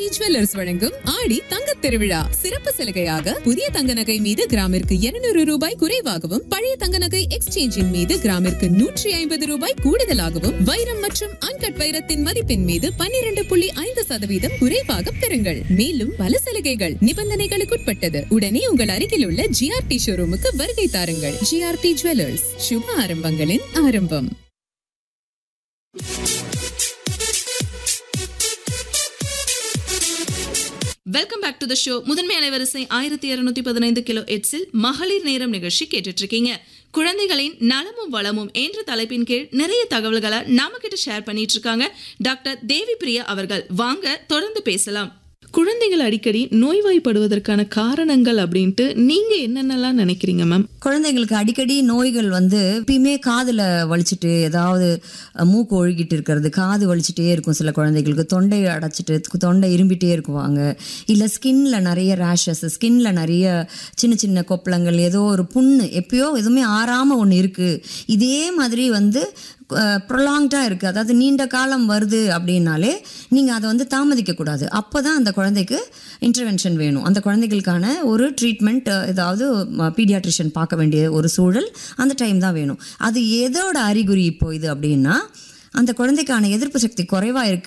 GRT jewellers வழங்கும் ஆடி தங்கத் திருவிழா சிறப்பு சலுகையாக புதிய தங்க நகை மீது கிராமிற்கு 200 ரூபாய் குறைவாகவும் பழைய தங்க நகை எக்ஸ்சேஞ்சின் மீது கிராமிற்கு நூற்றி ஐம்பது ரூபாய் கூடுதலாகவும் வைரம் மற்றும் அன்கட் வைரத்தின் மதிப்பின் மீது 12.5% புள்ளி ஐந்து சதவீதம் குறைவாக பெறுங்கள் மேலும் பல சலுகைகள் நிபந்தனைகளுக்குட்பட்டது உடனே உங்கள் அருகில் உள்ள ஜிஆர்டி ஷோரூமுக்கு வருகை தாருங்கள் ஜிஆர்டி ஜுவல்லர்ஸ் சுப ஆரம்பங்களின் ஆரம்பம் welcome back to the show முதன்மை அலைவரிசை ஆயிரத்தி இருநூத்தி பதினைந்து கிலோ எட்ஸில் மகளிர் நேரம் நிகழ்ச்சி கேட்டுட்டு இருக்கீங்க குழந்தைகளின் நலமும் வளமும் என்ற தலைப்பின் கீழ் நிறைய தகவல்களை நாம கிட்ட ஷேர் பண்ணிட்டு இருக்காங்க டாக்டர் தேவி பிரியா அவர்கள் வாங்க தொடர்ந்து பேசலாம் குழந்தைகள் அடிக்கடி நோய்வாய்ப்படுவதற்கான காரணங்கள் அப்படின்ட்டு நீங்க என்னென்னலாம் நினைக்கிறீங்க மேம் குழந்தைங்களுக்கு அடிக்கடி நோய்கள் வந்து எப்பயுமே காதில் வலிச்சிட்டு ஏதாவது அஹ், மூக்கு ஒழுகிட்டு இருக்கிறது காது வலிச்சிட்டே இருக்கும் சில குழந்தைகளுக்கு தொண்டை அடைச்சிட்டு தொண்டை இரும்பிட்டே இருக்குவாங்க இல்லை ஸ்கின்ல நிறைய ரேஷஸ் ஸ்கின்ல நிறைய சின்ன சின்ன கொப்பளங்கள் ஏதோ ஒரு புண்ணு எப்பயோ எதுவுமே ஆறாமல் ஒன்று இருக்குது இதே மாதிரி வந்து ப்ரொலாங்டாக இருக்குது அதாவது நீண்ட காலம் வருது அப்படின்னாலே நீங்கள் அதை வந்து தாமதிக்கக்கூடாது அப்போ தான் அந்த குழந்தைக்கு இன்டர்வென்ஷன் வேணும் அந்த குழந்தைகளுக்கான ஒரு ட்ரீட்மெண்ட் ஏதாவது பீடியாட்ரிஷியன் பார்க்க வேண்டிய ஒரு சூழல் அந்த டைம் தான் வேணும் அது எதோட அறிகுறி இப்போ இது அப்படின்னா அந்த குழந்தைக்கான எதிர்ப்பு சக்தி குறைவாக இருக்கு